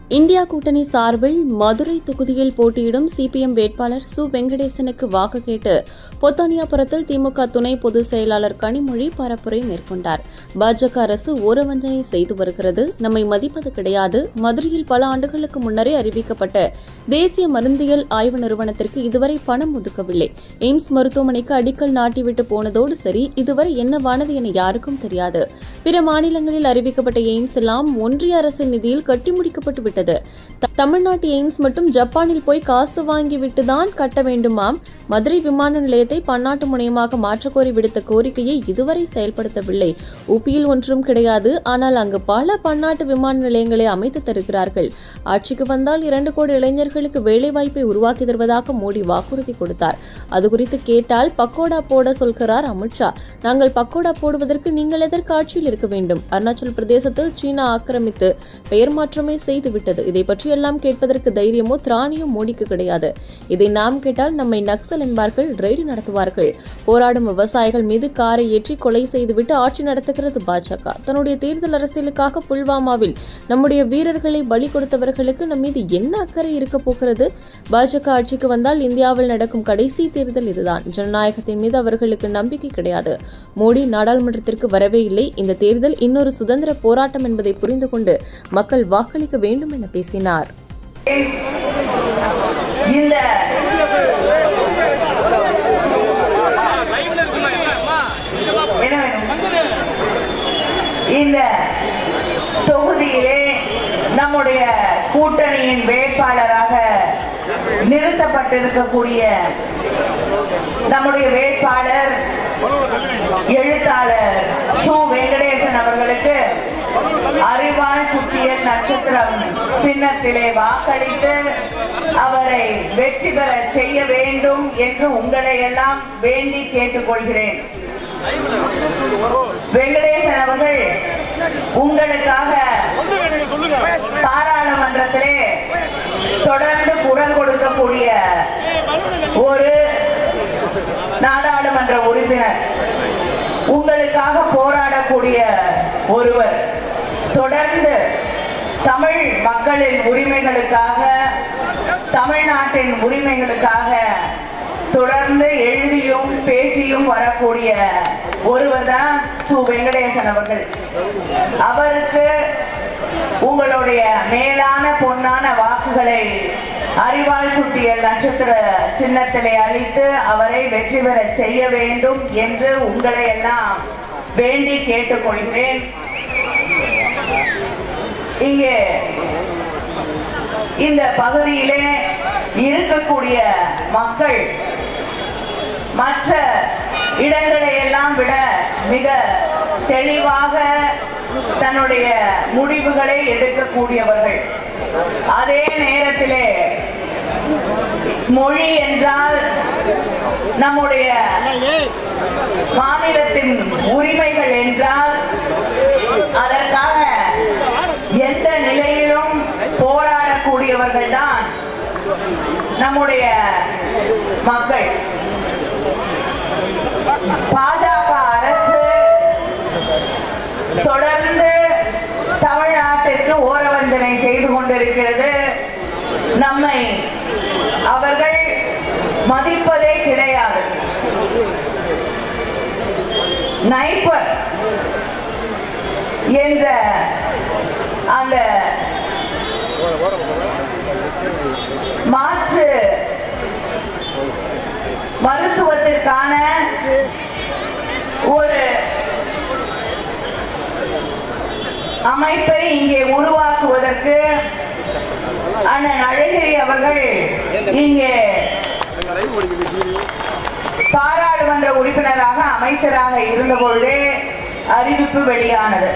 India கூட்டணி சார்பில் மதுரை தொகுதியில் போட்டியிடும் சிபிஎம் வேட்பாளர் சு வெங்கடேசனுக்கு வாக்கு கேட்டு பொத்தானியாபுரத்தில் திமுக துணை பொதுச் செயலாளர் கனிமொழி பரப்புரை மேற்கொண்டார் பாஜக அரசு ஓரவஞ்சனை செய்து வருகிறது நம்மை மதிப்பது கிடையாது மதுரையில் பல ஆண்டுகளுக்கு முன்னரே அறிவிக்கப்பட்ட தேசிய மருந்தியல் ஆய்வு நிறுவனத்திற்கு இதுவரை பணம் ஒதுக்கவில்லை எய்ம்ஸ் மருத்துவமனைக்கு அடிக்கல் நாட்டிவிட்டு போனதோடு சரி இதுவரை என்னவானது என யாருக்கும் தெரியாது பிற மாநிலங்களில் அறிவிக்கப்பட்ட எய்ம்ஸ் எல்லாம் ஒன்றிய அரசின் நிதியில் கட்டி முடிக்கப்பட்டு விட்டது த- தமிழ்நாட்டு எய்ம்ஸ் மட்டும் ஜப்பானில் போய் காசு வாங்கிவிட்டு தான் கட்ட வேண்டுமாம் மதுரை விமான நிலையத்தை பன்னாட்டு முனையமாக மாற்றக்கோரி விடுத்த கோரிக்கையை இதுவரை செயல்படுத்தவில்லை உபியில் ஒன்றும் கிடையாது ஆனால் அங்கு பல பன்னாட்டு விமான நிலையங்களை அமைத்து தருகிறார்கள் ஆட்சிக்கு வந்தால் இரண்டு கோடி இளைஞர்களுக்கு வேலைவாய்ப்பை உருவாக்கி தருவதாக மோடி வாக்குறுதி கொடுத்தார் அது குறித்து கேட்டால் பக்கோடா போட சொல்கிறார் அமித்ஷா நாங்கள் பக்கோடா போடுவதற்கு நீங்கள் எதற்கு ஆட்சியில் இருக்க வேண்டும் அருணாச்சல் பிரதேசத்தில் சீனா ஆக்கிரமித்து பெயர் மாற்றமே செய்துவிட்டது இதை பற்றியெல்லாம் கேட்பதற்கு தைரியமோ திராணியோ மோடிக்கு கிடையாது இதை நாம் கேட்டால் நம்மை நக்சல் என்பார்கள் ரெய்டு நடத்துவார்கள் போராடும் விவசாயிகள் மீது காரை ஏற்றி கொலை செய்துவிட்டு ஆட்சி நடத்துகிறது பாஜக தன்னுடைய தேர்தல் அரசியலுக்காக புல்வாமாவில் நம்முடைய வீரர்களை பலி கொடுத்தவர்களுக்கு நம் மீது என்ன அக்கறை இருக்க போகிறது பாஜக ஆட்சிக்கு வந்தால் இந்தியாவில் நடக்கும் கடைசி தேர்தல் இதுதான் ஜனநாயகத்தின் மீது அவர்களுக்கு நம்பிக்கை கிடையாது மோடி நாடாளுமன்றத்திற்கு வரவே இல்லை இந்த தேர்தல் இன்னொரு சுதந்திர போராட்டம் என்பதை புரிந்து கொண்டு மக்கள் வாக்களிக்க வேண்டும் என பேசினார் இந்த என்ன வேணும்? இந்த தொகுதியிலே நம்முடைய கூட்டணியின் வேட்பாளராக நிறுத்தப்பட்டிருக்கக்கூடிய நம்முடைய வேட்பாளர் எழுத்தாளர் சு வெங்கடேசன் அவர்களுக்கு அறிவாள் சுட்டியல் நட்சத்திரம் சின்னத்திலே வாக்களித்து அவரை வெற்றி பெற செய்ய வேண்டும் என்று உங்களை எல்லாம் வேண்டி கேட்டுக்கொள்கிறேன் வெங்கடேசன் அவர்கள் உங்களுக்காக பாராளுமன்றத்திலே தொடர்ந்து குரல் கொடுக்கக்கூடிய ஒரு நாடாளுமன்ற உறுப்பினர் உங்களுக்காக போராடக்கூடிய ஒருவர் தொடர்ந்து தமிழ் மக்களின் உரிமைகளுக்காக தமிழ்நாட்டின் உரிமைகளுக்காக தொடர்ந்து எழுதியும் பேசியும் வரக்கூடிய ஒருவர் தான் சு வெங்கடேசன் அவர்கள் அவருக்கு உங்களுடைய மேலான பொன்னான வாக்குகளை அறிவால் சுட்டியல் நட்சத்திர சின்னத்திலே அளித்து அவரை வெற்றி பெற செய்ய வேண்டும் என்று உங்களை எல்லாம் வேண்டி கேட்டுக்கொள்கிறேன் இங்கே இந்த பகுதியிலே இருக்கக்கூடிய மக்கள் மற்ற இடங்களை எல்லாம் விட மிக தெளிவாக தன்னுடைய முடிவுகளை எடுக்கக்கூடியவர்கள் அதே நேரத்திலே மொழி என்றால் நம்முடைய மாநிலத்தின் உரிமைகள் என்றால் அதற்காக எந்த நிலையிலும் போராடக்கூடியவர்கள் தான் நம்முடைய மக்கள் பாஜக அரசு தொடர்ந்து தமிழ்நாட்டிற்கு ஓரவஞ்சனை செய்து கொண்டிருக்கிறது நம்மை அவர்கள் மதிப்பதே கிடையாது நைப்பர் என்ற அந்த மாற்று மருத்துவத்திற்கான ஒரு அமைப்பை இங்கே உருவாக்குவதற்கு அண்ணன் அழகிரி அவர்கள் இங்கே பாராளுமன்ற உறுப்பினராக அமைச்சராக இருந்தபொழுதே அறிவிப்பு வெளியானது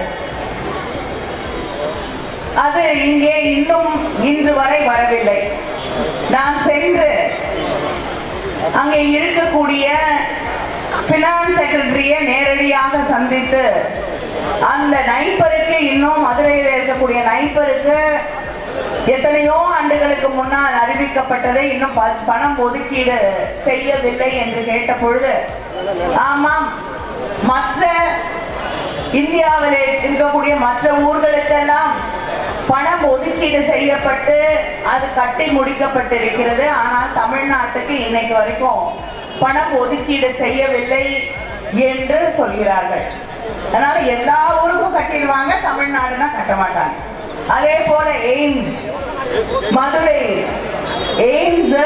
அது இங்கே இன்னும் இன்று வரை வரவில்லை நான் சென்று அங்கே இருக்கக்கூடிய பினான்ஸ் செக்ரட்டரிய நேரடியாக சந்தித்து அந்த நைப்பருக்கு இன்னும் மதுரையில் இருக்கக்கூடிய நைப்பருக்கு எத்தனையோ ஆண்டுகளுக்கு முன்னால் அறிவிக்கப்பட்டதை இன்னும் ப- பணம் ஒதுக்கீடு செய்யவில்லை என்று கேட்ட பொழுது ஆமாம் மற்ற இந்தியாவில் இருக்கக்கூடிய மற்ற ஊர்களுக்கெல்லாம் பணம் ஒதுக்கீடு செய்யப்பட்டு அது கட்டி முடிக்கப்பட்டிருக்கிறது ஆனால் தமிழ்நாட்டுக்கு இன்னைக்கு வரைக்கும் பணம் ஒதுக்கீடு செய்யவில்லை என்று சொல்கிறார்கள் அதனால எல்லா ஊருக்கும் கட்டிடுவாங்க தமிழ்நாடுனா கட்ட மாட்டாங்க அதே போல எய்ம்ஸ் மதுரை எய்ம்ஸ்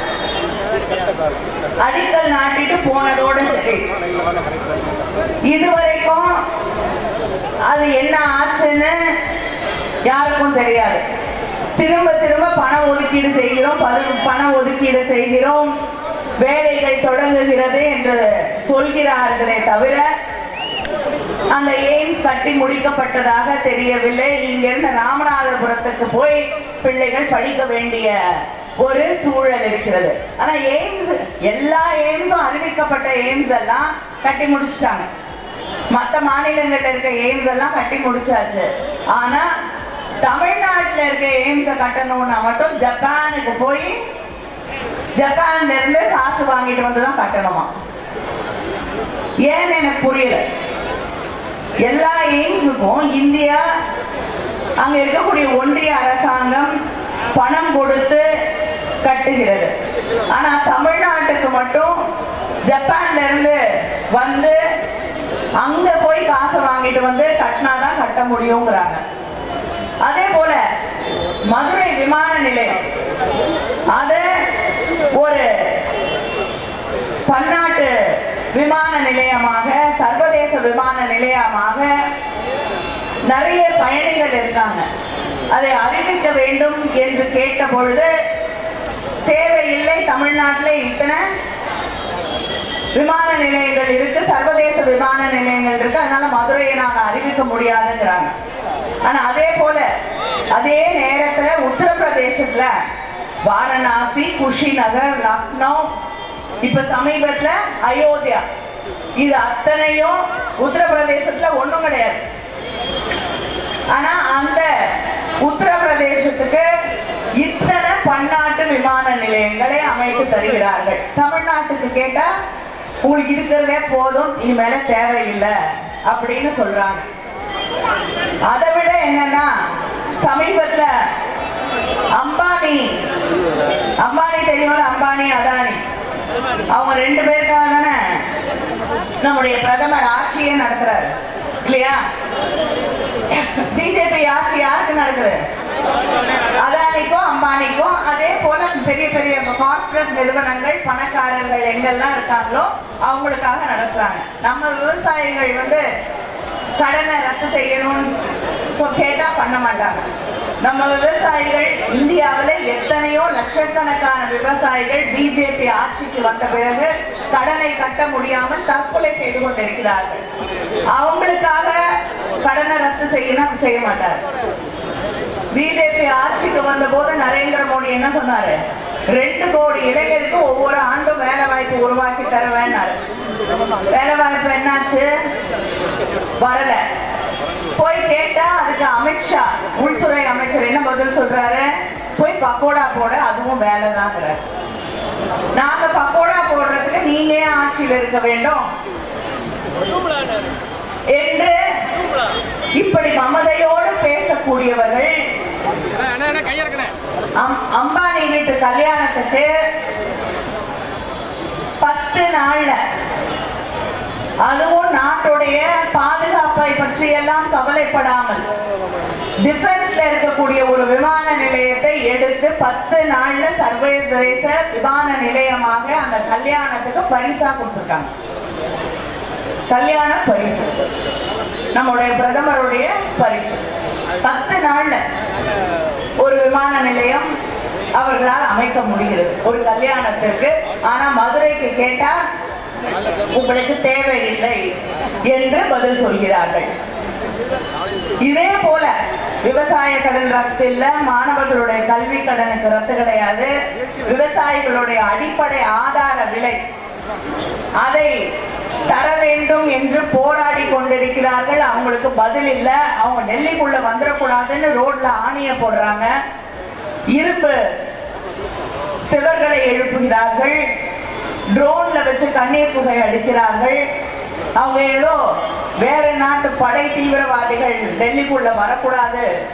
அடிக்கல் நாட்டிட்டு போனதோட சரி இதுவரைக்கும் அது என்ன ஆச்சுன்னு யாருக்கும் தெரியாது திரும்ப திரும்ப பண ஒதுக்கீடு செய்கிறோம் பது- பண ஒதுக்கீடு செய்கிறோம் வேலைகள் தொடங்குகிறது என்று சொல்கிறார்களே தவிர அந்த எய்ம்ஸ் கட்டி முடிக்கப்பட்டதாக தெரியவில்லை இங்கிருந்து ராமநாதபுரத்துக்கு போய் பிள்ளைகள் படிக்க வேண்டிய ஒரு சூழல் இருக்கிறது ஆனா எய்ம்ஸ் எல்லா எய்ம்ஸும் அறிவிக்கப்பட்ட எய்ம்ஸ் எல்லாம் கட்டி முடிச்சிட்டாங்க மத்த மாநிலங்கள்ல இருக்க எய்ம்ஸ் எல்லாம் கட்டி முடிச்சாச்சு ஆனா தமிழ்நாட்டுல இருக்க எய்ம்ஸ கட்டணும்னா மட்டும் ஜப்பானுக்கு போய் ஜப்பான்ல இருந்து காசு வாங்கிட்டு வந்து தான் கட்டணுமா ஏன்னு எனக்கு புரியல எல்லா எய்ம்ஸுக்கும் இந்தியா அங்க இருக்கக்கூடிய ஒன்றிய அரசாங்கம் பணம் கொடுத்து கட்டுகிறது ஆனா தமிழ்நாட்டுக்கு மட்டும் ஜப்பான்ல இருந்து வந்து அங்க போய் காசை வாங்கிட்டு வந்து கட்டினாதான் கட்ட முடியுங்கிறாங்க அதே போல மதுரை விமான நிலையம் அத ஒரு பன்னாட்டு விமான நிலையமாக சர்வதேச விமான நிலையமாக நிறைய பயணிகள் இருக்காங்க அதை அறிவிக்க வேண்டும் என்று கேட்ட பொழுது தேவையில்லை தமிழ்நாட்டில் இத்தனை விமான நிலையங்கள் இருக்கு சர்வதேச விமான நிலையங்கள் இருக்கு அதனால மதுரையை நாங்க அறிவிக்க முடியாதுங்கிறாங்க ஆனா அதே போல அதே நேரத்துல உத்தரப்பிரதேசத்துல வாரணாசி குஷிநகர் லக்னோ இப்ப சமீபத்துல அயோத்தியா இது அத்தனையும் உத்தரப்பிரதேசத்துல ஒண்ணும் கிடையாது ஆனா அந்த உத்தரப்பிரதேசத்துக்கு இத்தனை பன்னாட்டு விமான நிலையங்களை அமைத்து தருகிறார்கள் தமிழ்நாட்டுக்கு கேட்டா உங்களுக்கு இருக்கிறதே போதும் இனிமேல தேவையில்லை அப்படின்னு சொல்றாங்க அதை விட என்னன்னா சமீபத்துல அம்பானி அம்பானி தெரியும்ல அம்பானி அதானி அவங்க ரெண்டு பேருக்காக தானே நம்முடைய பிரதமர் ஆட்சியே நடத்துறாரு இல்லையா பிஜேபி ஆட்சி யாருக்கு நடக்குது அதானிக்கும் அம்பானிக்கும் அதே போல பெரிய பெரிய கார்ப்பரேட் நிறுவனங்கள் பணக்காரர்கள் எங்கெல்லாம் இருக்காங்களோ அவங்களுக்காக நடத்துறாங்க நம்ம விவசாயிகள் வந்து கடனை ரத்து செய்யணும்னு சொ- கேட்டா பண்ண மாட்டாங்க நம்ம விவசாயிகள் இந்தியாவில் எத்தனையோ லட்சக்கணக்கான விவசாயிகள் பிஜேபி ஆட்சிக்கு வந்த பிறகு கடனை கட்ட முடியாமல் தற்கொலை செய்து கொண்டிருக்கிறார்கள் அவங்களுக்காக கடனை ரத்து செய்யணும் செய்ய மாட்டார் பிஜேபி ஆட்சிக்கு வந்த போது நரேந்திர மோடி என்ன சொன்னாரு ரெண்டு கோடி இளைஞருக்கு ஒவ்வொரு ஆண்டும் வேலை வாய்ப்பு உருவாக்கி தருவேன்னாரு வேலை வாய்ப்பு என்னாச்சு வரல போய் கேட்டா அதுக்கு அமித்ஷா உள்துறை அமைச்சர் என்ன பதில் சொல்றாரு போய் பக்கோடா போட அதுவும் வேலைதாங்கிறார் நாங்க பக்கோடா போடுறதுக்கு நீங்க ஏன் ஆட்சியில் இருக்க வேண்டும் என்று இப்படி மமதையோடு பேசக்கூடியவர்கள் அண்ணா அண்ணா கையிறக்கணே அம்- அம்பானி வீட்டு கல்யாணத்துக்கு பத்து நாள்ல அதுவும் நாட்டுடைய பாதுகாப்பை பற்றி எல்லாம் கவலைப்படாமல் டிஃபென்ஸ்ல இருக்கக்கூடிய ஒரு விமான நிலையத்தை எடுத்து பத்து நாள்ல சர்வதேச விமான நிலையமாக அந்த கல்யாணத்துக்கு பரிசா கொடுத்துருக்காங்க கல்யாண பரிசு நம்முடைய பிரதமருடைய பரிசு பத்து நாள்ல ஒரு விமான நிலையம் அவர்களால் அமைக்க முடிகிறது ஒரு கல்யாணத்திற்கு ஆனா மதுரைக்கு கேட்டா உங்களுக்கு தேவையில்லை என்று பதில் சொல்கிறார்கள் இதே போல விவசாய கடன் ரத்து இல்ல மாணவர்களுடைய கல்வி கடனுக்கு ரத்து கிடையாது விவசாயிகளுடைய அடிப்படை ஆதார விலை அதை தர வேண்டும் என்று போராடி கொண்டிருக்கிறார்கள் அவங்களுக்கு பதில் இல்ல அவங்க டெல்லிக்குள்ள வந்துடக்கூடாதுன்னு ரோட்ல ஆணிய போடுறாங்க இரும்பு சிவர்களை எழுப்புகிறார்கள் ட்ரோன்ல வச்சு கண்ணீர் புகை அடிக்கிறார்கள் அவங்க ஏதோ வேற நாட்டு படை தீவிரவாதிகள் டெல்லிக்குள்ள வரக்கூடாது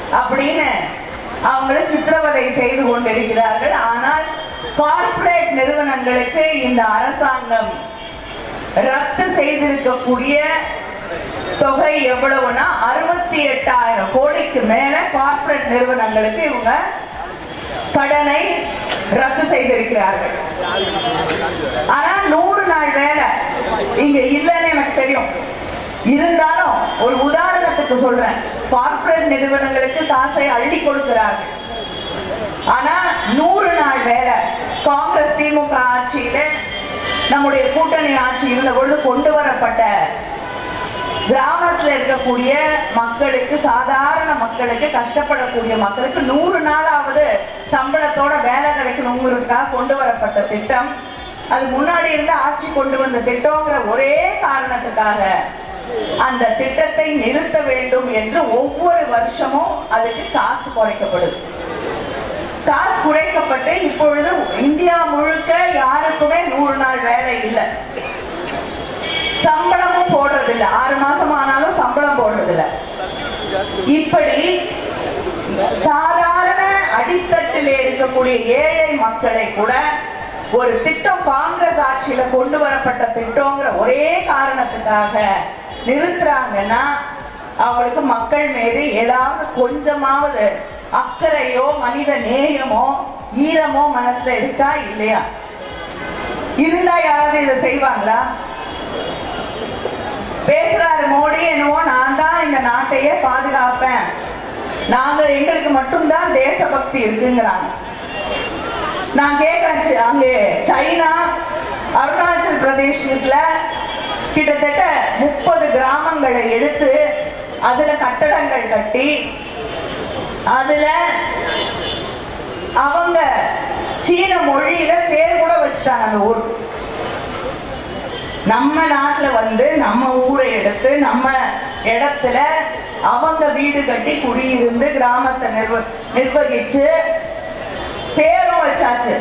அப்படின்னு அவங்கள சித்திரவதை செய்து கொண்டிருக்கிறார்கள் ஆனால் கார்ப்பரேட் நிறுவனங்களுக்கு இந்த அரசாங்கம் ரத்து செய்திருக்கக்கூடிய தொகை எவ்வளவுனா அறுபத்தி எட்டாயிரம் கோடிக்கு மேல கார்ப்பரேட் நிறுவனங்களுக்கு இவங்க கடனை ரத்து செய்திருக்கிறார்கள் ஆனா நூறு நாள் வேலை இங்க இல்லைன்னு எனக்கு தெரியும் இருந்தாலும் ஒரு உதாரணத்துக்கு சொல்றேன் கார்ப்பரேட் நிறுவனங்களுக்கு காசை அள்ளி கொடுக்கிறார்கள் ஆனா நூறு நாள் வேலை காங்கிரஸ் திமுக ஆட்சியில நம்முடைய கூட்டணி ஆட்சி இருந்த பொழுது கொண்டு வரப்பட்ட கிராமத்துல இருக்கக்கூடிய மக்களுக்கு சாதாரண மக்களுக்கு கஷ்டப்படக்கூடிய மக்களுக்கு நூறு நாளாவது சம்பளத்தோட வேலை கிடைக்கணுங்கிறதுக்காக கொண்டு வரப்பட்ட திட்டம் அது முன்னாடி இருந்த ஆட்சி கொண்டு வந்த திட்டம்ங்கிற ஒரே காரணத்துக்காக அந்த திட்டத்தை நிறுத்த வேண்டும் என்று ஒவ்வொரு வருஷமும் அதுக்கு காசு குறைக்கப்படுது காசு குறைக்கப்பட்டு இப்பொழுது இந்தியா முழுக்க யாருக்குமே நூறு நாள் வேலை இல்லை சம்பளமும் போடுறது இல்ல ஆறு மாசம் ஆனாலும் சம்பளம் போடுறது இல்ல இப்படி சாதாரண அடித்தட்டில் இருக்கக்கூடிய ஏழை மக்களை கூட ஒரு திட்டம் காங்கிரஸ் ஆட்சியில கொண்டு வரப்பட்ட திட்டங்கிற ஒரே காரணத்துக்காக நிறுத்துறாங்கன்னா அவங்களுக்கு மக்கள் மீது ஏதாவது கொஞ்சமாவது அக்கறையோ மனித நேயமோ ஈரமோ மனசுல இருக்கா இல்லையா இருந்தா யாராவது இதை செய்வாங்களா பேசுறாரு மோடி என்னவோ நான் தான் இந்த நாட்டையே பாதுகாப்பேன் நாங்க எங்களுக்கு மட்டும்தான் தேசபக்தி இருக்குங்கிறாங்க நான் கேட்கிறேன் சி- அங்கே சைனா அருணாச்சல் பிரதேசத்துல கிட்டத்தட்ட முப்பது கிராமங்களை எடுத்து அதுல கட்டடங்கள் கட்டி அதுல அவங்க சீன மொழியில பேர் கூட வச்சுட்டாங்க அந்த ஊர் நம்ம நாட்டுல வந்து நம்ம ஊரை எடுத்து நம்ம இடத்துல அவங்க வீடு கட்டி குடியிருந்து கிராமத்தை நிர்வ நிர்வகிச்சு பேரும் வச்சாச்சு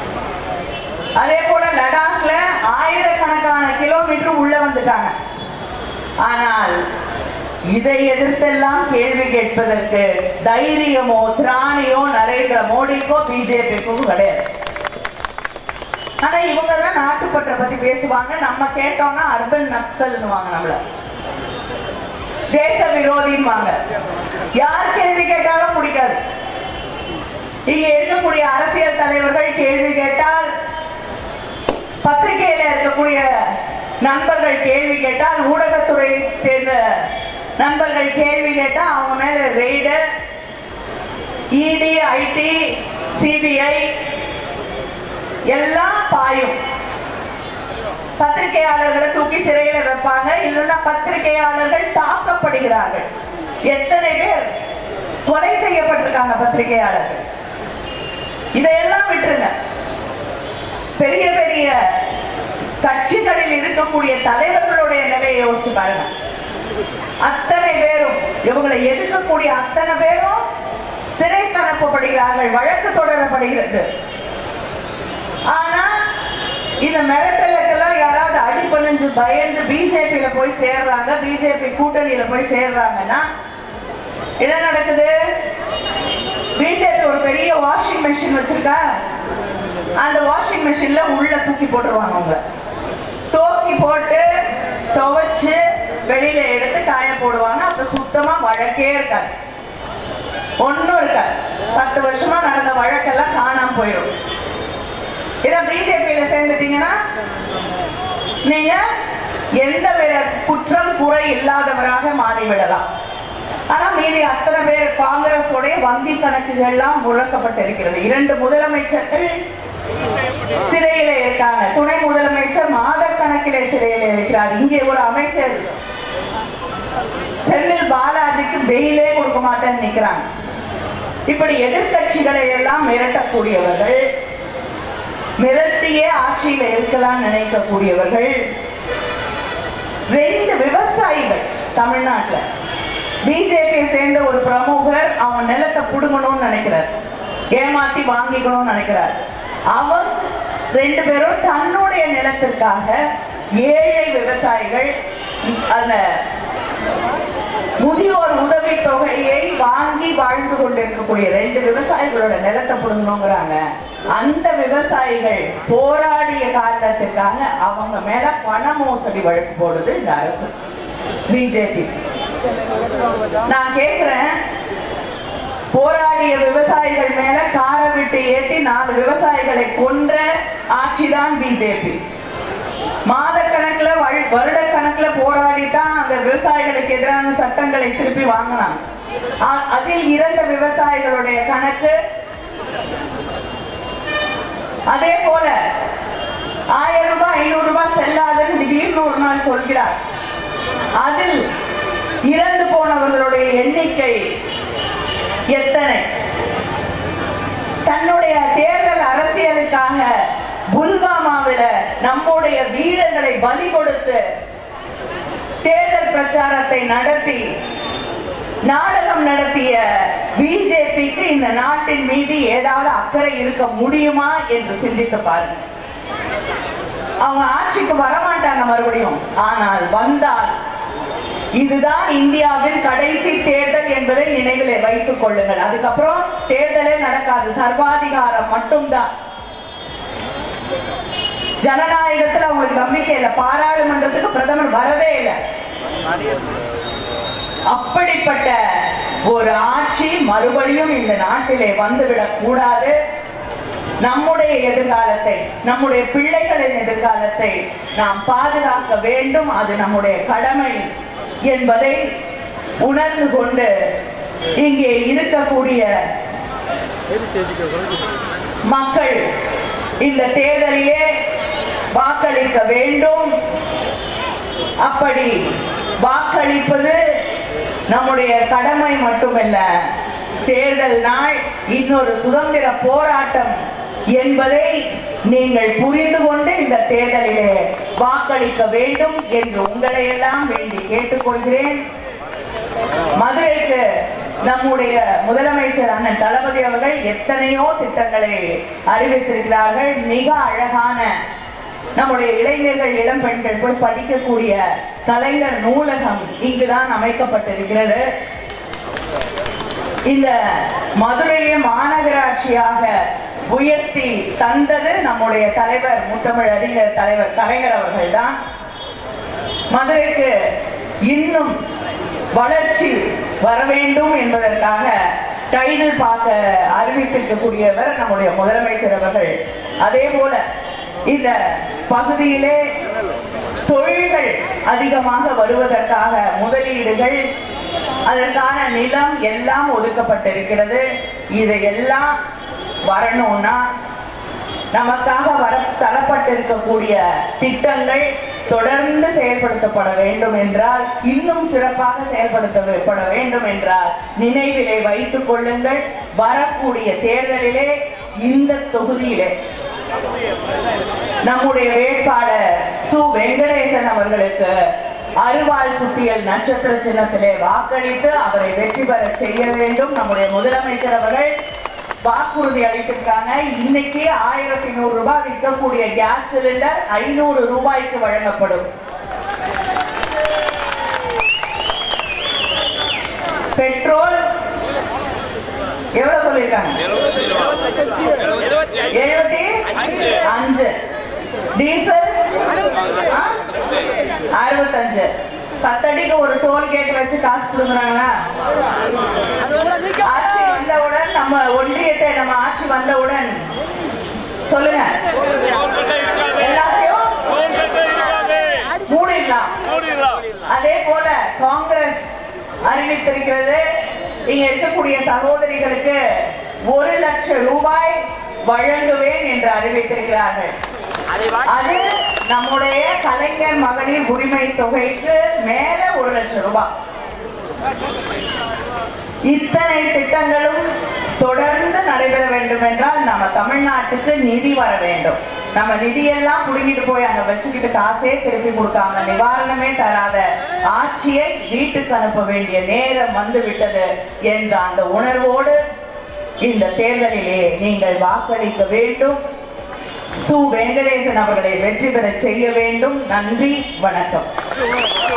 அதே போல லடாக்ல ஆயிரக்கணக்கான கிலோமீட்டர் உள்ள வந்துட்டாங்க ஆனால் இதை எதிர்த்தெல்லாம் கேள்வி கேட்பதற்கு தைரியமோ திராணியோ நரேந்திர மோடிக்கோ பிஜேபிக்கும் கிடையாது ஆனா இவங்க தான் நாட்டுப்பற்ற பத்தி பேசுவாங்க நம்ம கேட்டோம்னா அர்பன் நக்சல்னுவாங்க நம்மள தேச விரோதின்வாங்க யார் கேள்வி கேட்டாலும் பிடிக்காது இங்க இருக்கக்கூடிய அரசியல் தலைவர்கள் கேள்வி கேட்டால் பத்திரிகையில இருக்கக்கூடிய நண்பர்கள் கேள்வி கேட்டால் ஊடகத்துறை சேர்ந்த நண்பர்கள் கேள்வி கேட்டா அவங்க மேல ரெய்டு இடி ஐடி சிபிஐ எல்லாம் பாயும் பத்திரிகையாளர்களை தூக்கி சிறையில வைப்பாங்க இல்லைன்னா பத்திரிகையாளர்கள் தாக்கப்படுகிறார்கள் எத்தனை பேர் கொலை செய்யப்பட்டிருக்காங்க பத்திரிகையாளர்கள் இதையெல்லாம் விட்டுருங்க பெரிய பெரிய கட்சிகளில் இருக்கக்கூடிய தலைவர்களுடைய நிலையை யோசிச்சு பாருங்க அத்தனை பேரும் இவங்களை எதிர்க்கக்கூடிய அத்தனை பேரும் சிறை தரப்பப்படுகிறார்கள் வழக்கு தொடரப்படுகிறது ஆனா இந்த மிரட்டலுக்கெல்லாம் யாராவது அடி பண்ணிஞ்சு பயந்து பிஜேபியில போய் சேர்றாங்க பிஜேபி கூட்டணியில போய் சேர்றாங்கன்னா என்ன நடக்குது பிஜேபி ஒரு பெரிய வாஷிங் மெஷின் வச்சிருக்கா அந்த வாஷிங் மெஷின்ல உள்ள தூக்கி போட்டுருவாங்க அவங்க தூக்கி போட்டு துவைச்சு வெளியில எடுத்து காய போடுவாங்க அப்ப சுத்தமா வழக்கே இருக்காது ஒண்ணும் இருக்காது பத்து வருஷமா நடந்த வழக்கெல்லாம் காணாம போயிடும் இத பிஜேபியில சேர்ந்துட்டீங்கன்னா நீங்க எந்த வித குற்றம் குறை இல்லாதவராக மாறிவிடலாம் ஆனா மீதி அத்தனை பேர் காங்கிரஸ் உடைய வங்கி கணக்குகள்லாம் முழக்கப்பட்டிருக்கிறது இரண்டு முதலமைச்சர்கள் சிறையில இருக்காங்க துணை முதலமைச்சர் மாத கணக்கிலே சிறையில இருக்கிறார் இங்கே ஒரு அமைச்சர் செந்தில் பாலாஜிக்கு பெயிலே கொடுக்க மாட்டேன்னு நிக்கிறாங்க இப்படி எதிர்க்கட்சிகளை எல்லாம் மிரட்டக்கூடியவர்கள் மிரட்டியே ஆட்சியில இருக்கலாம் நினைக்கக்கூடியவர்கள் ரெண்டு விவசாயிகள் தமிழ்நாட்டுல பிஜேபியை சேர்ந்த ஒரு பிரமுகர் அவன் நிலத்தை புடுங்கணும்னு நினைக்கிறார் ஏமாத்தி வாங்கிக்கணும்னு நினைக்கிறார் அவங்க ரெண்டு பேரும் தன்னுடைய நிலத்திற்காக ஏழை விவசாயிகள் அந்த முதியோர் உதவி தொகையை வாங்கி வாழ்ந்து கொண்டிருக்கக்கூடிய ரெண்டு விவசாயிகளோட நிலத்தை புடுங்கணுங்கிறாங்க அந்த விவசாயிகள் போராடிய காரணத்துக்காக அவங்க மேல பண மோசடி வழக்கு போடுது இந்த அரசு பிஜேபி நான் கேக்குறேன் போராடிய விவசாயிகள் மேல காரை விட்டு ஏத்தி நாலு விவசாயிகளை கொன்ற ஆட்சிதான் பிஜேபி மாத கணக்குல வருட கணக்குல போராடி தான் அந்த விவசாயிகளுக்கு எதிரான சட்டங்களை திருப்பி வாங்கினாங்க அ- அதில் இறந்த விவசாயிகளுடைய கணக்கு அதே போல ஆயிரம் ரூபாய் ஐநூறு ரூபாய் செல்லாதுன்னு திடீர்னு ஒரு நாள் சொல்கிறார் அதில் இறந்து போனவர்களுடைய எண்ணிக்கை எத்தனை தன்னுடைய தேர்தல் அரசியலுக்காக புல்வாமாவில நம்முடைய வீரர்களை பலி கொடுத்து தேர்தல் பிரச்சாரத்தை நடத்தி நாடகம் நடத்திய பிஜேபிக்கு இந்த நாட்டின் மீது ஏதாவது அக்கறை இருக்க முடியுமா என்று சிந்தித்து பாருங்க அவங்க ஆட்சிக்கு வரமாட்டாங்க மறுபடியும் ஆனால் வந்தால் இதுதான் இந்தியாவின் கடைசி தேர்தல் என்பதை நினைவிலே வைத்துக் கொள்ளுங்கள் அதுக்கப்புறம் தேர்தலே நடக்காது சர்வாதிகாரம் மட்டும்தான் ஜனநாயகத்துல அவங்களுக்கு நம்பிக்கை இல்லை பாராளுமன்றத்துக்கு பிரதமர் வரதே இல்லை அப்படிப்பட்ட ஒரு ஆட்சி மறுபடியும் இந்த நாட்டிலே வந்துவிடக் கூடாது நம்முடைய எதிர்காலத்தை நம்முடைய பிள்ளைகளின் எதிர்காலத்தை நாம் பாதுகாக்க வேண்டும் அது நம்முடைய கடமை என்பதை உணர்ந்து கொண்டு இங்கே இருக்கக்கூடிய மக்கள் இந்த தேர்தலிலே வாக்களிக்க வேண்டும் அப்படி வாக்களிப்பது நம்முடைய கடமை மட்டுமல்ல தேர்தல் நாள் இன்னொரு சுதந்திர போராட்டம் என்பதை நீங்கள் புரிந்து கொண்டு இந்த தேர்தலிலே வாக்களிக்க வேண்டும் என்று உங்களை எல்லாம் வேண்டி கேட்டுக்கொள்கிறேன் மதுரைக்கு நம்முடைய முதலமைச்சர் அண்ணன் தளபதி அவர்கள் எத்தனையோ திட்டங்களை அறிவித்திருக்கிறார்கள் மிக அழகான நம்முடைய இளைஞர்கள் இளம் பெண்கள் போய் படிக்கக்கூடிய கலைஞர் நூலகம் இங்குதான் அமைக்கப்பட்டிருக்கிறது இந்த மதுரையை மாநகராட்சியாக உயர்த்தி தந்தது நம்முடைய தலைவர் முத்தமிழ் அறிஞர் தலைவர் கலைஞர் அவர்கள்தான் மதுரைக்கு இன்னும் வளர்ச்சி வர வேண்டும் என்பதற்காக டைடில் பார்க்க அறிவித்திருக்கக்கூடியவர் நம்முடைய முதலமைச்சர் அவர்கள் அதே போல இந்த பகுதியிலே தொழில்கள் அதிகமாக வருவதற்காக முதலீடுகள் அதற்கான நிலம் எல்லாம் ஒதுக்கப்பட்டிருக்கிறது இதையெல்லாம் வரணும்னா நமக்காக வர தரப்பட்டிருக்கக்கூடிய திட்டங்கள் தொடர்ந்து செயல்படுத்தப்பட வேண்டும் என்றால் இன்னும் சிறப்பாக செயல்படுத்தப்பட வேண்டும் என்றால் நினைவிலே வைத்துக் கொள்ளுங்கள் வரக்கூடிய தேர்தலிலே இந்த தொகுதியிலே நம்முடைய வேட்பாளர் சு வெங்கடேசன் அவர்களுக்கு அருவாள் சுத்தியல் நட்சத்திர சின்னத்திலே வாக்களித்து அவரை வெற்றி பெற செய்ய வேண்டும் நம்முடைய முதலமைச்சர் அவர்கள் வாக்குறுதி அளித்திருக்காங்க இன்னைக்கு ஆயிரத்தி நூறு ரூபாய் விற்கக்கூடிய கேஸ் சிலிண்டர் ஐநூறு ரூபாய்க்கு வழங்கப்படும் பெட்ரோல் எவ்வளவு சொல்லியிருக்காங்க எழுபத்தி அஞ்சு டீசல் ஆ? அறுபத்தஞ்சு பத்தடிக்கு ஒரு டோல் கேட் வச்சு காசு கொடுக்குறாங்களா ஆட்சி வந்தவுடன் நம்ம ஒன்றியத்தை நம்ம ஆட்சி வந்தவுடன் சொல்லுங்க எல்லாத்தையும் மூடிடலாம் அதே போல காங்கிரஸ் அறிவித்திருக்கிறது இங்க இருக்கக்கூடிய சகோதரிகளுக்கு ஒரு லட்சம் ரூபாய் வழங்குவேன் என்று அறிவித்திருக்கிறார்கள் அது நம்முடைய கலைஞர் மகளிர் உரிமை தொகைக்கு மேல ஒரு லட்சம் ரூபாய் இத்தனை திட்டங்களும் தொடர்ந்து நடைபெற வேண்டும் என்றால் நம்ம தமிழ்நாட்டுக்கு நிதி வர வேண்டும் நம்ம நிதியெல்லாம் புடுங்கிட்டு போய் அங்க வச்சுக்கிட்டு காசே திருப்பி கொடுக்காம நிவாரணமே தராத ஆட்சியை வீட்டுக்கு அனுப்ப வேண்டிய நேரம் வந்து விட்டது என்ற அந்த உணர்வோடு இந்த தேர்தலிலே நீங்கள் வாக்களிக்க வேண்டும் சு வெங்கடேசன் அவர்களை வெற்றி பெற செய்ய வேண்டும் நன்றி வணக்கம்